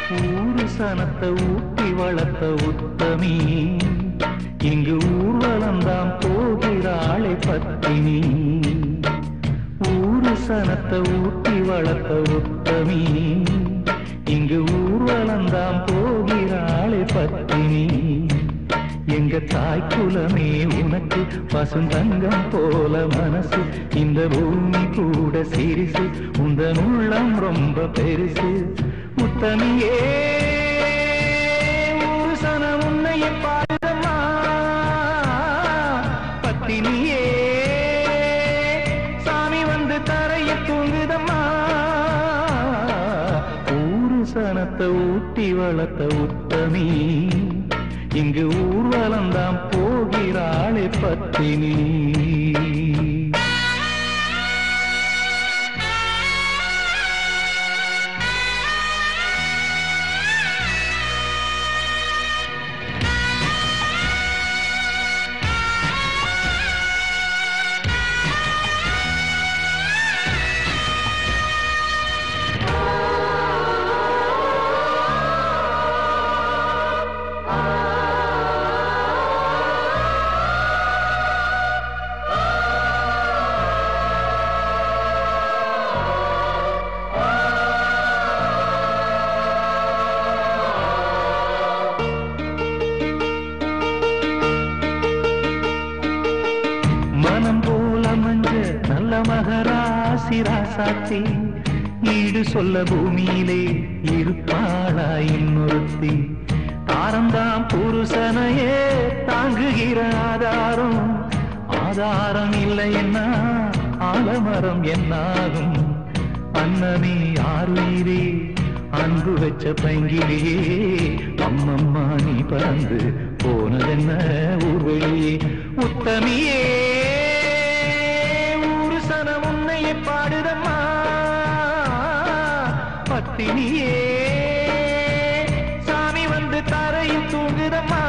ஊரு சனத்தை ஊட்டி வளர்த்த உத்தமி இங்கு ஊர்வலந்தாம் போகிறாளை பத்தினி ஊரு சனத்தை ஊட்டி வளர்த்த உத்தமி இங்கு ஊர்வலந்தாம் போகிறாளை பத்தினி எங்க தாய் குலமே உனக்கு பசுந்தங்கம் போல மனசு இந்த பூமி கூட சிரிசு உந்தன் உள்ளம் ரொம்ப பெருசு உத்தமியே ஒரு சனம் உன்னைய பாடுதம்மா பத்தினியே சாமி வந்து தரைய தூங்குதம்மா ஊரு சனத்தை ஊட்டி வளர்த்த உத்தமி இங்கு ஊர்வலந்தாம் போகிறாளே பத்தினி மனம் போல மஞ்ச நல்ல மகராசி ராசாத்தி ஈடு சொல்ல பூமியிலே இருப்பாளா இன்னொருத்தி தாரந்தாம் புருஷனையே தாங்குகிற ஆதாரம் ஆதாரம் இல்லைன்னா ஆலமரம் என்னாகும் அன்னமே ஆறுயிரே அன்பு வச்ச பைங்கிலேயே அம்மம்மா நீ பறந்து போனதென்ன ஊர்வெளியே உத்தமியே ஊரு சனம் உன்னைய பாடுதம்மா பத்தினியே சாமி வந்து தரையில் தூங்குதம்மா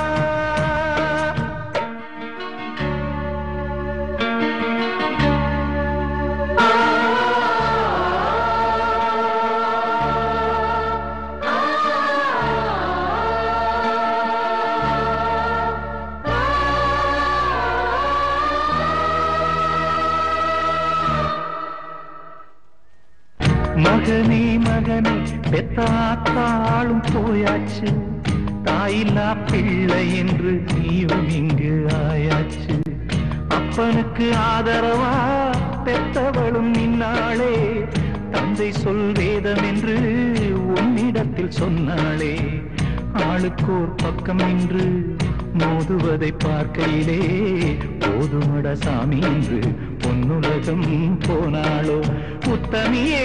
மகனே மகனே பெத்தாத்தாளும் போயாச்சு தாயில்லா பிள்ளை என்று நீயும் இங்கு ஆயாச்சு அப்பனுக்கு ஆதரவா பெத்தவளும் நின்னாளே தந்தை சொல் வேதம் என்று உன்னிடத்தில் சொன்னாளே ஆளுக்கோர் பக்கம் நின்று மோதுவதை பார்க்கையிலே போதுமட சாமி என்று பொன்னுலகம் போனாளோ உத்தமியே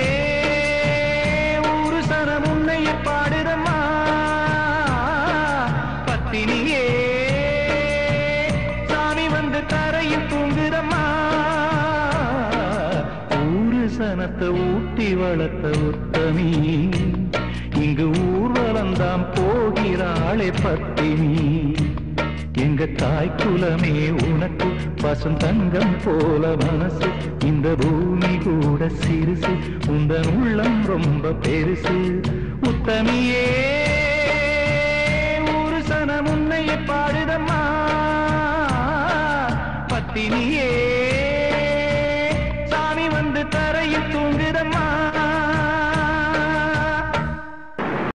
ஒரு சனம் உன்னைய பாடுதம்மா பத்தினியே சாமி வந்து தரையில் தூங்குதம்மா ஊரு சனத்தை ஊட்டி வளர்த்த உத்தமி இங்கு ஊர்வலந்தாம் போகிறாளே பத்தினி எங்க தாய் குலமே உனக்கு பசும் தங்கம் போல மனசு இந்த பூமி கூட சிறுசு உந்தன் உள்ளம் ரொம்ப பெருசு உத்தமியே ஒரு சனம் உன்னைய பாடுதம்மா பத்தினியே